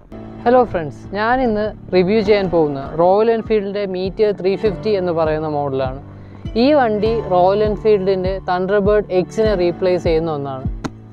hello friends ഞാൻ ഇന്ന് review ചെയ്യാൻ പോകുന്ന റോയൽ എൻഫീൽഡിൻ്റെ മീറ്റർ ത്രീ ഫിഫ്റ്റി എന്ന് പറയുന്ന മോഡലാണ് ഈ വണ്ടി റോയൽ എൻഫീൽഡിൻ്റെ തണ്ടർബേർഡ് എക്സിനെ റീപ്ലേസ് ചെയ്യുന്ന ഒന്നാണ്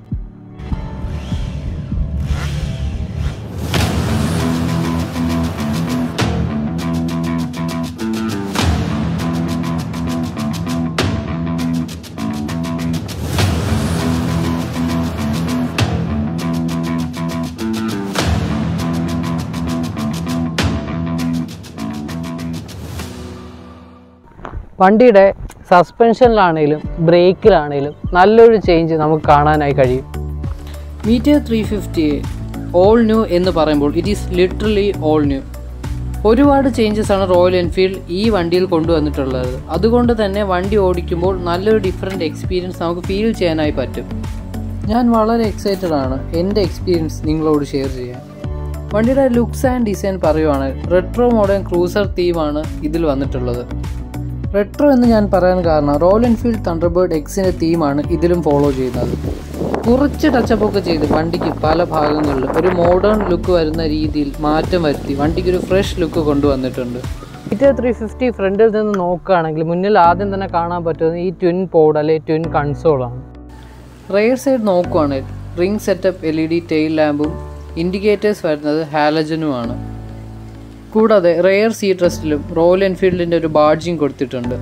വണ്ടിയുടെ സസ്പെൻഷനിലാണേലും ബ്രേക്കിലാണേലും നല്ലൊരു ചേഞ്ച് നമുക്ക് കാണാനായി കഴിയും Meteor three fifty all new എന്ന് പറയുമ്പോൾ it is literally all new ഒരുപാട് ചേഞ്ചസ് ആണ് റോയൽ എൻഫീൽഡ് ഈ വണ്ടിയിൽ കൊണ്ടുവന്നിട്ടുള്ളത് അതുകൊണ്ട് തന്നെ വണ്ടി ഓടിക്കുമ്പോൾ നല്ലൊരു ഡിഫറെൻറ്റ് എക്സ്പീരിയൻസ് നമുക്ക് ഫീൽ ചെയ്യാനായി പറ്റും ഞാൻ വളരെ എക്സൈറ്റഡ് ആണ് എൻ്റെ എക്സ്പീരിയൻസ് നിങ്ങളോട് ഷെയർ ചെയ്യാൻ വണ്ടിയുടെ ലുക്സ് ആൻഡ് ഡിസൈൻ പറയുവാണെങ്കിൽ റെട്രോ മോഡേൺ ക്രൂസർ തീമാണ് ഇതിൽ വന്നിട്ടുള്ളത് റെട്രോ എന്ന് ഞാൻ പറയാൻ കാരണം റോയൽ എൻഫീൽഡ് തണ്ടർബേർഡ് എക്സിൻ്റെ തീമാണ് ഇതിലും ഫോളോ ചെയ്യുന്നത് കുറച്ച് ടച്ചപ്പ് ഒക്കെ ചെയ്ത് വണ്ടിക്ക് പല ഭാഗങ്ങളിലും ഒരു മോഡേൺ ലുക്ക് വരുന്ന രീതിയിൽ മാറ്റം വരുത്തി വണ്ടിക്ക് ഒരു ഫ്രഷ് ലുക്ക് കൊണ്ടുവന്നിട്ടുണ്ട് മീറ്റർ ത്രീ ഫിഫ്റ്റി ഫ്രണ്ടിൽ നിന്ന് നോക്കുകയാണെങ്കിൽ മുന്നിൽ ആദ്യം തന്നെ കാണാൻ പറ്റുന്നത് ഈ ട്വിൻ പോഡ് അല്ലെങ്കിൽ ട്വിൻ കൺസോളാണ് റെയർ സൈഡ് നോക്കുവാണെങ്കിൽ ring setup L E D tail ലാമ്പും ഇൻഡിക്കേറ്റേഴ്സ് വരുന്നത് ഹാലജനുമാണ് കൂടാതെ റെയർ സീറ്റ് റെസ്റ്റിലും റോയൽ എൻഫീൽഡിൻ്റെ ഒരു ബാഡ്ജിങ് കൊടുത്തിട്ടുണ്ട്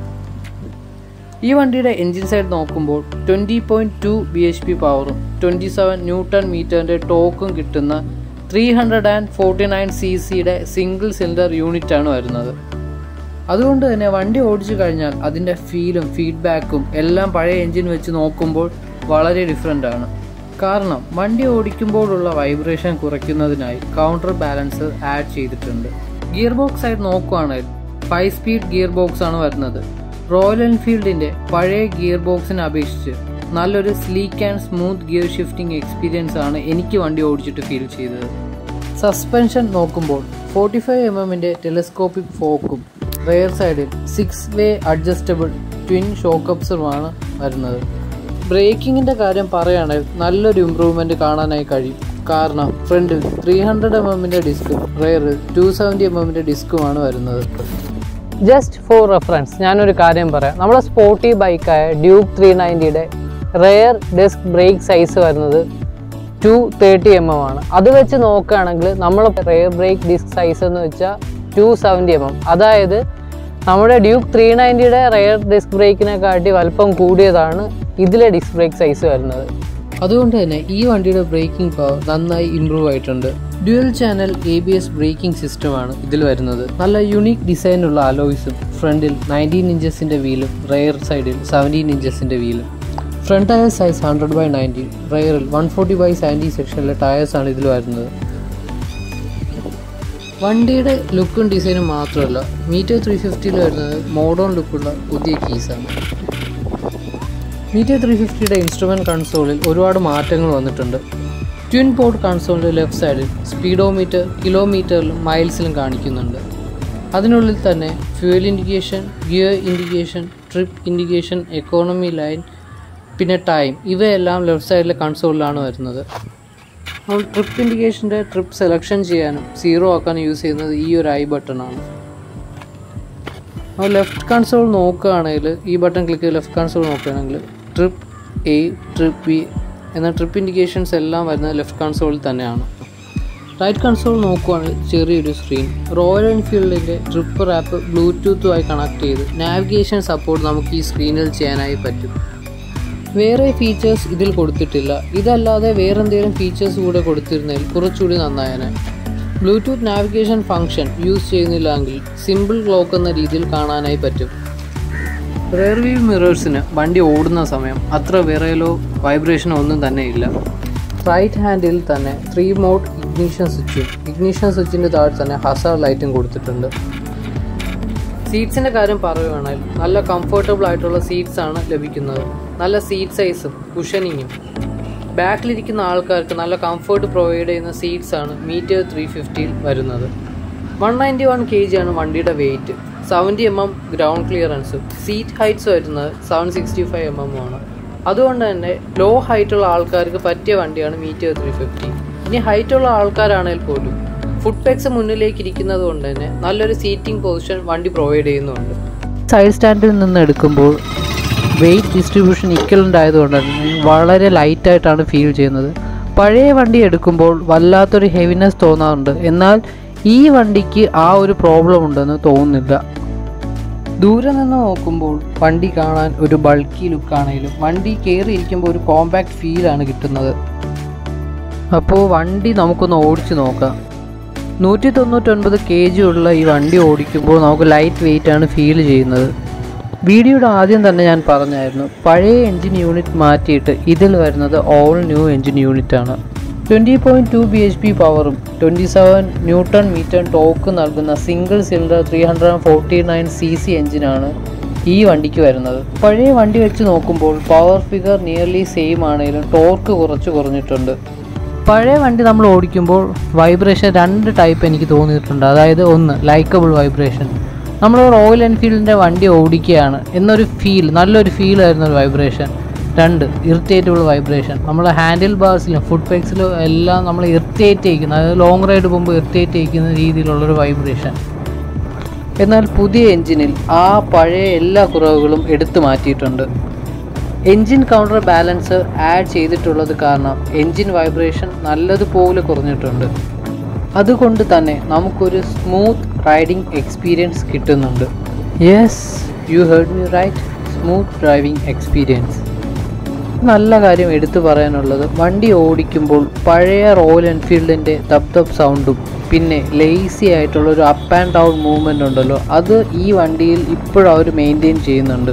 ഈ വണ്ടിയുടെ എൻജിൻ സൈഡ് നോക്കുമ്പോൾ twenty point two B H P പവറും ട്വൻറ്റി സെവൻ ന്യൂട്ടൺ മീറ്ററിൻ്റെ ടോക്കും കിട്ടുന്ന three hundred and forty nine C സിയുടെ സിംഗിൾ സിലിണ്ടർ യൂണിറ്റാണ് വരുന്നത് അതുകൊണ്ട് തന്നെ വണ്ടി ഓടിച്ചു കഴിഞ്ഞാൽ അതിൻ്റെ ഫീലും ഫീഡ്ബാക്കും എല്ലാം പഴയ എൻജിൻ വെച്ച് നോക്കുമ്പോൾ വളരെ ഡിഫറെൻ്റ് ആണ് കാരണം വണ്ടി ഓടിക്കുമ്പോഴുള്ള വൈബ്രേഷൻ കുറയ്ക്കുന്നതിനായി കൗണ്ടർ ബാലൻസ് ആഡ് ചെയ്തിട്ടുണ്ട് ഗിയർ ബോക്സ് ആയിട്ട് നോക്കുകയാണെങ്കിൽ ഫൈവ് സ്പീഡ് ഗിയർ ബോക്സ് ആണ് വരുന്നത് റോയൽ എൻഫീൽഡിൻ്റെ പഴയ ഗിയർ ബോക്സിനെ അപേക്ഷിച്ച് നല്ലൊരു sleek and smooth gear shifting experience ആണ് എനിക്ക് വണ്ടി ഓടിച്ചിട്ട് ഫീൽ ചെയ്തത് സസ്പെൻഷൻ നോക്കുമ്പോൾ ഫോർട്ടി ഫൈവ് എം എമ്മിൻ്റെ ടെലിസ്കോപ്പിക് ഫോക്കും റെയർ സൈഡിൽ സിക്സ് വേ അഡ്ജസ്റ്റബിൾ ട്വിൻ ഷോക്കപ്സുമാണ് വരുന്നത് ബ്രേക്കിങ്ങിൻ്റെ കാര്യം പറയുകയാണെങ്കിൽ നല്ലൊരു ഇമ്പ്രൂവ്മെൻറ്റ് കാണാനായി കഴിയും കാരണം ഫ്രണ്ടിൽ ത്രീ ഹൺഡ്രഡ് എം എമ്മിൻ്റെ ഡിസ്കും റെയറിൽ ടു സെവൻറ്റി എം എമ്മിൻ്റെ ഡിസ്കുമാണ് വരുന്നത് ജസ്റ്റ് ഫോർ റെഫറൻസ് ഞാനൊരു കാര്യം പറയാം നമ്മുടെ സ്പോർട്ടി ബൈക്കായ ഡ്യൂക്ക് ത്രീ നയൻറ്റിയുടെ റെയർ ഡെസ്ക് ബ്രേക്ക് സൈസ് വരുന്നത് ടു തേർട്ടി എം എം ആണ് അത് വെച്ച് നോക്കുകയാണെങ്കിൽ നമ്മൾ റെയർ ബ്രേക്ക് ഡിസ്ക് സൈസ് എന്ന് വെച്ചാൽ ടു സെവൻറ്റി എം എം അതായത് നമ്മുടെ ഡ്യൂക്ക് ത്രീ നയൻറ്റിയുടെ റെയർ ഡിസ്ക് ബ്രേക്കിനെ കാട്ടി വലുപ്പം കൂടിയതാണ് ഇതിലെ ഡിസ്ക് ബ്രേക്ക് സൈസ് വരുന്നത് അതുകൊണ്ട് തന്നെ ഈ വണ്ടിയുടെ ബ്രേക്കിംഗ് പവർ നന്നായി ഇമ്പ്രൂവ് ആയിട്ടുണ്ട് dual channel A B S braking സിസ്റ്റമാണ് ഇതിൽ വരുന്നത് നല്ല യുണീക്ക് ഡിസൈനുള്ള അലോയ്സും ഫ്രണ്ടിൽ നയൻറ്റീൻ ഇഞ്ചസിൻ്റെ വീലും റെയർ സൈഡിൽ സെവൻറ്റീൻ ഇഞ്ചസിൻ്റെ വീലും front tyre size hundred by ninety റെയറിൽ വൺ ഫോർട്ടി ബൈ സെവൻറ്റി സെക്ഷനിലെ ടയേഴ്സാണ് ഇതിൽ വരുന്നത് വണ്ടിയുടെ ലുക്കും ഡിസൈനും മാത്രമല്ല മീറ്റർ ത്രീ ഫിഫ്റ്റിയിൽ വരുന്നത് മോഡേൺ ലുക്കുള്ള പുതിയ കീസാണ് മീറ്റർ ത്രീ ഫിഫ്റ്റിയുടെ ഇൻസ്ട്രുമെൻറ്റ് കൺസോളിൽ ഒരുപാട് മാറ്റങ്ങൾ വന്നിട്ടുണ്ട് ട്വിൻ പോർട്ട് കൺസോളിൻ്റെ ലെഫ്റ്റ് സൈഡിൽ സ്പീഡോമീറ്റർ കിലോമീറ്ററിലും മൈൽസിലും കാണിക്കുന്നുണ്ട് അതിനുള്ളിൽ തന്നെ fuel indication gear indication trip indication economy line പിന്നെ ടൈം ഇവയെല്ലാം ലെഫ്റ്റ് സൈഡിലെ കൺസോളിലാണ് വരുന്നത് നമ്മൾ ട്രിപ്പ് ഇൻഡിക്കേഷൻ്റെ ട്രിപ്പ് സെലക്ഷൻ ചെയ്യാനും സീറോ ആക്കാനും യൂസ് ചെയ്യുന്നത് ഈ ഒരു ഐ ബട്ടണാണ് അപ്പോൾ ലെഫ്റ്റ് കൺസോൾ നോക്കുകയാണെങ്കിൽ ഈ ബട്ടൺ ക്ലിക്ക് ചെയ്ത് ലെഫ്റ്റ് കൺസോൾ നോക്കുകയാണെങ്കിൽ ട്രിപ്പ് എ ട്രിപ്പ് ബി എന്ന ട്രിപ്പ് ഇൻഡിക്കേഷൻസ് എല്ലാം വരുന്നത് ലെഫ്റ്റ് കൺസോളിൽ തന്നെയാണ് റൈറ്റ് കൺസോൾ നോക്കുവാണെങ്കിൽ ചെറിയൊരു സ്ക്രീൻ റോയൽ എൻഫീൽഡിൻ്റെ ട്രിപ്പർ ആപ്പ് ബ്ലൂടൂത്തുമായി കണക്ട് ചെയ്ത് നാവിഗേഷൻ സപ്പോർട്ട് നമുക്ക് ഈ സ്ക്രീനിൽ ചെയ്യാനായി പറ്റും വേറെ ഫീച്ചേഴ്സ് ഇതിൽ കൊടുത്തിട്ടില്ല ഇതല്ലാതെ വേറെ എന്തെങ്കിലും ഫീച്ചേഴ്സ് കൂടെ കൊടുത്തിരുന്നെങ്കിൽ കുറച്ചുകൂടി നന്നായേനെ ബ്ലൂടൂത്ത് നാവിഗേഷൻ ഫംഗ്ഷൻ യൂസ് ചെയ്യുന്നില്ലെങ്കിൽ സിമ്പിൾ ക്ലോക്ക് എന്ന രീതിയിൽ കാണാനായി പറ്റും റെയർ വ്യൂ മിറേഴ്സിന് വണ്ടി ഓടുന്ന സമയം അത്ര വിറയലോ വൈബ്രേഷനോ ഒന്നും തന്നെ ഇല്ല റൈറ്റ് ഹാൻഡിൽ തന്നെ ത്രീ മോഡ് ഇഗ്നീഷൻ സ്വിച്ചും ഇഗ്നീഷൻ സ്വിച്ചിൻ്റെ താഴെ തന്നെ ഹസാർ ലൈറ്റും കൊടുത്തിട്ടുണ്ട് സീറ്റ്സിൻ്റെ കാര്യം പറയുകയാണെങ്കിൽ നല്ല കംഫർട്ടബിൾ ആയിട്ടുള്ള സീറ്റ്സ് ആണ് ലഭിക്കുന്നത് നല്ല സീറ്റ് സൈസും കുഷനിങ്ങും ബാക്കിലിരിക്കുന്ന ആൾക്കാർക്ക് നല്ല കംഫർട്ട് പ്രൊവൈഡ് ചെയ്യുന്ന സീറ്റ്സ് ആണ് മീറ്റർ ത്രീ ഫിഫ്റ്റിയിൽ വരുന്നത് one ninety one K G ആണ് വണ്ടിയുടെ weight seventy M M ground ക്ലിയറൻസും സീറ്റ് ഹൈറ്റ്സ് വരുന്നത് seven sixty five M M ആണ് അതുകൊണ്ട് തന്നെ ലോ ഹൈറ്റുള്ള ആൾക്കാർക്ക് പറ്റിയ വണ്ടിയാണ് മീറ്റർ ത്രീ ഫിഫ്റ്റി ഇനി ഹൈറ്റുള്ള ആൾക്കാരാണെങ്കിൽ പോലും ഫുഡ് പെക്സ് മുന്നിലേക്ക് ഇരിക്കുന്നത് കൊണ്ട് തന്നെ നല്ലൊരു സീറ്റിംഗ് പൊസിഷൻ വണ്ടി പ്രൊവൈഡ് ചെയ്യുന്നുണ്ട് സൈഡ് സ്റ്റാൻഡിൽ നിന്ന് എടുക്കുമ്പോൾ വെയിറ്റ് ഡിസ്ട്രിബ്യൂഷൻ ഇക്വലൻ്റ് ആയതുകൊണ്ട് തന്നെ വളരെ ലൈറ്റായിട്ടാണ് ഫീൽ ചെയ്യുന്നത് പഴയ വണ്ടി എടുക്കുമ്പോൾ വല്ലാത്തൊരു ഹെവിനെസ് തോന്നാറുണ്ട് എന്നാൽ ഈ വണ്ടിക്ക് ആ ഒരു പ്രോബ്ലം ഉണ്ടെന്ന് തോന്നുന്നില്ല ദൂരെ നിന്ന് നോക്കുമ്പോൾ വണ്ടി കാണാൻ ഒരു ബൾക്കി ലുക്കാണെങ്കിലും വണ്ടി കയറി ഇരിക്കുമ്പോൾ ഒരു കോമ്പാക്ട് ഫീലാണ് കിട്ടുന്നത് അപ്പോൾ വണ്ടി നമുക്കൊന്ന് ഓടിച്ചു നോക്കാം നൂറ്റി തൊണ്ണൂറ്റൊൻപത് കെ ജി ഉള്ള ഈ വണ്ടി ഓടിക്കുമ്പോൾ നമുക്ക് ലൈറ്റ് വെയിറ്റ് ആണ് ഫീൽ ചെയ്യുന്നത് വീഡിയോയുടെ ആദ്യം തന്നെ ഞാൻ പറഞ്ഞായിരുന്നു പഴയ എൻജിൻ യൂണിറ്റ് മാറ്റിയിട്ട് ഇതിൽ വരുന്നത് ഓൾ ന്യൂ എൻജിൻ യൂണിറ്റ് ആണ് twenty point two B H P പവറും twenty seven newton meter torque നൽകുന്ന single cylinder three hundred and forty nine C C എഞ്ചിനാണ് ഈ വണ്ടിക്ക് വരുന്നത് പഴയ വണ്ടി വെച്ച് നോക്കുമ്പോൾ പവർ ഫിഗർ നിയർലി സെയിം ആണെങ്കിലും ടോർക്ക് കുറച്ച് കുറഞ്ഞിട്ടുണ്ട് പഴയ വണ്ടി നമ്മൾ ഓടിക്കുമ്പോൾ വൈബ്രേഷൻ രണ്ട് ടൈപ്പ് എനിക്ക് തോന്നിയിട്ടുണ്ട് അതായത് ഒന്ന് ലൈക്കബിൾ വൈബ്രേഷൻ നമ്മൾ റോയൽ എൻഫീൽഡിൻ്റെ വണ്ടി ഓടിക്കുകയാണ് എന്നൊരു ഫീൽ നല്ലൊരു ഫീൽ ആയിരുന്നു ഒരു വൈബ്രേഷൻ രണ്ട് ഇറിറ്റേറ്റബിൾ വൈബ്രേഷൻ നമ്മൾ ഹാൻഡിൽ ബാർസിലും ഫുഡ് പെക്സിലും എല്ലാം നമ്മൾ ഇറിറ്റേറ്റ് ചെയ്യിക്കുന്ന അതായത് ലോങ് റൈഡ് പോകുമ്പോൾ ഇറിറ്റേറ്റ് ചെയ്യിക്കുന്ന രീതിയിലുള്ളൊരു വൈബ്രേഷൻ എന്നാൽ പുതിയ എഞ്ചിനിൽ ആ പഴയ എല്ലാ കുറവുകളും എടുത്തു മാറ്റിയിട്ടുണ്ട് എൻജിൻ കൗണ്ടർ ബാലൻസ് ആഡ് ചെയ്തിട്ടുള്ളത് കാരണം എൻജിൻ വൈബ്രേഷൻ നല്ലതുപോലെ കുറഞ്ഞിട്ടുണ്ട് അതുകൊണ്ട് തന്നെ നമുക്കൊരു സ്മൂത്ത് റൈഡിംഗ് എക്സ്പീരിയൻസ് കിട്ടുന്നുണ്ട് yes you heard me right smooth driving experience നല്ല കാര്യം എടുത്തു പറയാനുള്ളത് വണ്ടി ഓടിക്കുമ്പോൾ പഴയ റോയൽ എൻഫീൽഡിൻ്റെ ദബ് ദബ് സൗണ്ടും പിന്നെ ലേസി ആയിട്ടുള്ള ഒരു അപ്പ് ആൻഡ് ഡൗൺ മൂവ്മെൻ്റ് ഉണ്ടല്ലോ അത് ഈ വണ്ടിയിൽ ഇപ്പോഴും അവർ മെയിൻറ്റെയിൻ ചെയ്യുന്നുണ്ട്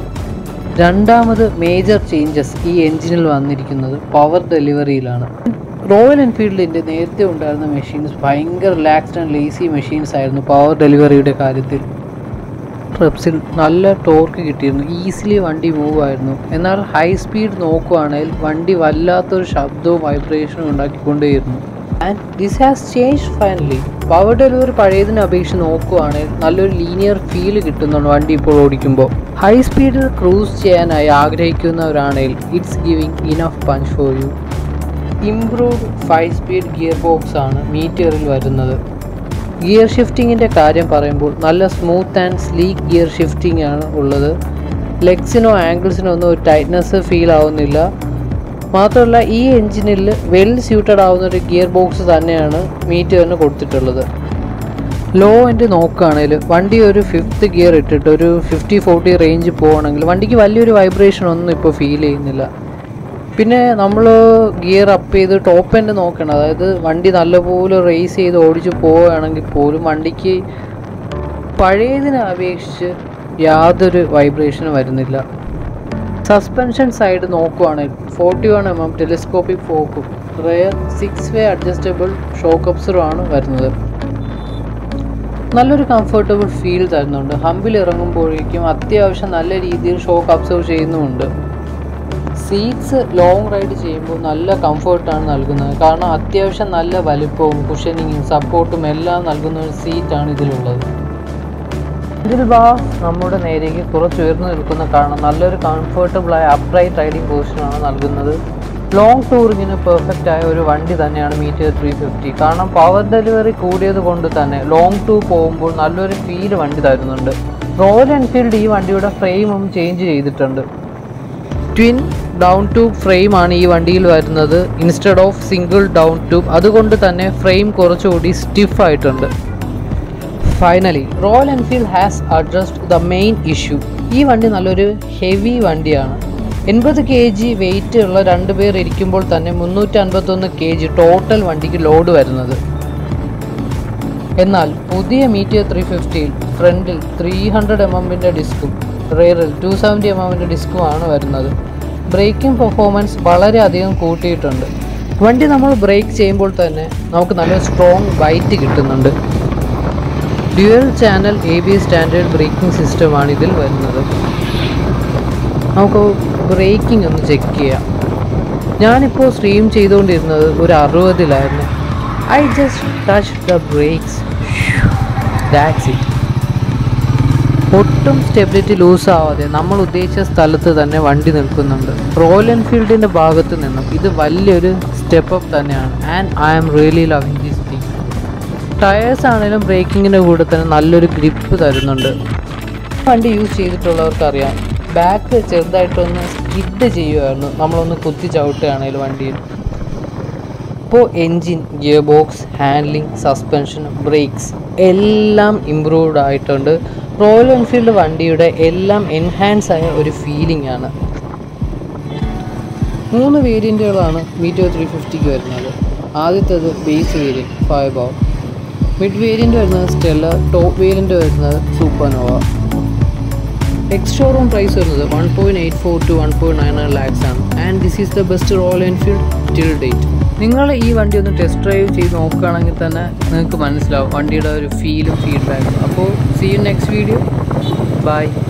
രണ്ടാമത് മേജർ ചേഞ്ചസ് ഈ എൻജിനിൽ വന്നിരിക്കുന്നത് പവർ ഡെലിവറിയിലാണ് റോയൽ എൻഫീൽഡിൻ്റെ നേരത്തെ ഉണ്ടായിരുന്ന മെഷീൻസ് ഭയങ്കര റിലാക്സ്ഡ് ആൻഡ് ലേസി മെഷീൻസ് ആയിരുന്നു പവർ ഡെലിവറിയുടെ കാര്യത്തിൽ ട്രിപ്സിൽ നല്ല ടോർക്ക് കിട്ടിയിരുന്നു ഈസിലി വണ്ടി മൂവ് ആയിരുന്നു എന്നാൽ ഹൈ സ്പീഡ് നോക്കുവാണെങ്കിൽ വണ്ടി വല്ലാത്തൊരു ശബ്ദവും വൈബ്രേഷനും ഉണ്ടാക്കിക്കൊണ്ടേയിരുന്നു and this has change finally power delivery പഴയതിനെ അപേക്ഷിച്ച് നോക്കുവാണെങ്കിൽ നല്ലൊരു ലീനിയർ ഫീൽ കിട്ടുന്നുണ്ട് വണ്ടി ഇപ്പോൾ ഓടിക്കുമ്പോൾ ഹൈ സ്പീഡിൽ ക്രൂസ് ചെയ്യാനായി ആഗ്രഹിക്കുന്നവരാണെങ്കിൽ it's giving enough punch for you improved five speed gear box ആണ് മീറ്ററിൽ വരുന്നത് ഗിയർ ഷിഫ്റ്റിങ്ങിൻ്റെ കാര്യം പറയുമ്പോൾ നല്ല smooth and sleek gear shifting ആണ് ഉള്ളത് ലെഗ്സിനോ ആംഗിൾസിനോ ഒന്നും ഒരു ടൈറ്റ്നസ് ഫീൽ ആവുന്നില്ല മാത്രമല്ല ഈ എഞ്ചിനിൽ വെൽ സ്യൂട്ടഡ് ആവുന്ന ഒരു ഗിയർ ബോക്സ് തന്നെയാണ് മീറ്ററിന് കൊടുത്തിട്ടുള്ളത് ലോ എൻഡ് നോക്കുകയാണെങ്കിൽ വണ്ടി ഒരു ഫിഫ്ത്ത് ഗിയർ ഇട്ടിട്ട് ഒരു ഫിഫ്റ്റി ഫോർട്ടി റേഞ്ച് പോവുകയാണെങ്കിൽ വണ്ടിക്ക് വലിയൊരു വൈബ്രേഷൻ ഒന്നും ഇപ്പോൾ ഫീൽ ചെയ്യുന്നില്ല പിന്നെ നമ്മൾ ഗിയർ അപ്പ് ചെയ്ത് ടോപ്പ് എൻഡ് നോക്കണം അതായത് വണ്ടി നല്ലപോലെ റേസ് ചെയ്ത് ഓടിച്ച് പോവുകയാണെങ്കിൽ പോലും വണ്ടിക്ക് പഴയതിനെ അപേക്ഷിച്ച് യാതൊരു വൈബ്രേഷനും വരുന്നില്ല സസ്പെൻഷൻ സൈഡ് നോക്കുവാണെങ്കിൽ forty one M M telescopic ഫോക്കും rear six way adjustable shock അബ്സറുമാണ് വരുന്നത് നല്ലൊരു കംഫർട്ടബിൾ ഫീൽ തരുന്നുണ്ട് ഹമ്പിൽ ഇറങ്ങുമ്പോഴേക്കും അത്യാവശ്യം നല്ല രീതിയിൽ ഷോക്ക് അബ്സർവ് ചെയ്യുന്നുമുണ്ട് സീറ്റ്സ് ലോങ് റൈഡ് ചെയ്യുമ്പോൾ നല്ല കംഫർട്ടാണ് നൽകുന്നത് കാരണം അത്യാവശ്യം നല്ല വലിപ്പവും കുഷനിങ്ങും സപ്പോർട്ടും എല്ലാം നൽകുന്ന ഒരു സീറ്റാണ് ഇതിലുള്ളത് ഇതിൽ ബാ നമ്മുടെ നേരേക്ക് കുറച്ച് ഉയർന്നു നിൽക്കുന്ന കാരണം നല്ലൊരു കംഫർട്ടബിളായ അപ്രൈറ്റ് റൈഡിംഗ് പൊസിഷനാണ് നൽകുന്നത് ലോങ് ടൂറിങ്ങിന് പെർഫെക്റ്റ് ആയ ഒരു വണ്ടി തന്നെയാണ് മീറ്റർ ത്രീ ഫിഫ്റ്റി കാരണം പവർ ഡെലിവറി കൂടിയത് കൊണ്ട് തന്നെ ലോങ് ടൂർ പോകുമ്പോൾ നല്ലൊരു ഫീൽ വണ്ടി തരുന്നുണ്ട് റോയൽ എൻഫീൽഡ് ഈ വണ്ടിയുടെ ഫ്രെയിമും ചേഞ്ച് ചെയ്തിട്ടുണ്ട് ട്വിൻ ഡൗൺ ട്യൂബ് ഫ്രെയിം ആണ് ഈ വണ്ടിയിൽ വരുന്നത് instead of single down tube അതുകൊണ്ട് തന്നെ ഫ്രെയിം കുറച്ചുകൂടി സ്റ്റിഫ് ആയിട്ടുണ്ട് finally Royal Enfield has addressed the main issue ഈ വണ്ടി നല്ലൊരു ഹെവി വണ്ടിയാണ് എൺപത് കെ ജി വെയിറ്റ് ഉള്ള രണ്ട് പേർ ഇരിക്കുമ്പോൾ തന്നെ മുന്നൂറ്റി അൻപത്തൊന്ന് കെ ജി ടോട്ടൽ വണ്ടിക്ക് ലോഡ് വരുന്നത് എന്നാൽ പുതിയ മീറ്റിയർ ത്രീ ഫിഫ്റ്റിയിൽ ഫ്രണ്ടിൽ ത്രീ ഹൺഡ്രഡ് എം എമ്മിൻ്റെ ഡിസ്കും റെയറിൽ ടു സെവൻറ്റി എം എമ്മിൻ്റെ ഡിസ്കുമാണ് വരുന്നത് ബ്രേക്കിംഗ് പെർഫോമൻസ് വളരെയധികം കൂട്ടിയിട്ടുണ്ട് വണ്ടി നമ്മൾ ബ്രേക്ക് ചെയ്യുമ്പോൾ തന്നെ നമുക്ക് നല്ല സ്ട്രോങ് ബൈറ്റ് കിട്ടുന്നുണ്ട് dual channel A B standard braking സിസ്റ്റമാണ് ഇതിൽ വരുന്നത് നമുക്ക് ബ്രേക്കിംഗ് ഒന്ന് ചെക്ക് ചെയ്യാം ഞാനിപ്പോൾ സ്ട്രീം ചെയ്തുകൊണ്ടിരുന്നത് ഒരു അറുപതിലായിരുന്നു I just touch the brakes that's it ഒട്ടും സ്റ്റെബിലിറ്റി ലൂസ് ആവാതെ നമ്മൾ ഉദ്ദേശിച്ച സ്ഥലത്ത് തന്നെ വണ്ടി നിൽക്കുന്നുണ്ട് റോയൽ എൻഫീൽഡിൻ്റെ ഭാഗത്ത് നിന്നും ഇത് വലിയൊരു സ്റ്റെപ്പ് അപ്പ് തന്നെയാണ് and I am really loving this thing tyres ആണെങ്കിലും ബ്രേക്കിങ്ങിൻ്റെ കൂടെ തന്നെ നല്ലൊരു ഗ്രിപ്പ് തരുന്നുണ്ട് വണ്ടി യൂസ് ചെയ്തിട്ടുള്ളവർക്ക് അറിയാം ബാക്ക് ചെറുതായിട്ടൊന്ന് സ്കിഡ് ചെയ്യുമായിരുന്നു നമ്മളൊന്ന് കുത്തി ചവിട്ടുകയാണെങ്കിൽ വണ്ടിയിൽ ഇപ്പോൾ engine gear box handling suspension brakes എല്ലാം ഇമ്പ്രൂവ്ഡ് ആയിട്ടുണ്ട് റോയൽ എൻഫീൽഡ് വണ്ടിയുടെ എല്ലാം എൻഹാൻസ് ആയ ഒരു ഫീലിംഗ് ആണ് മൂന്ന് വേരിയൻറ്റുകളാണ് മീറ്റോ ത്രീ ഫിഫ്റ്റിക്ക് വരുന്നത് ആദ്യത്തേത് base variant Fireball mid variant വരുന്നത് സ്റ്റെല്ല ടോപ്പ് വേരിയൻറ്റ് വരുന്നത് സൂപ്പർനോവ എക്സ് ഷോറൂം പ്രൈസ് വരുന്നത് one point eight four to one point nine nine lakhs ആണ് and this is the best Royal Enfield till date നിങ്ങൾ ഈ വണ്ടി ഒന്ന് test drive ചെയ്ത് നോക്കുകയാണെങ്കിൽ തന്നെ നിങ്ങൾക്ക് മനസ്സിലാവും വണ്ടിയുടെ ഒരു ഫീലും ഫീഡ്ബാക്കും അപ്പോൾ see you next video by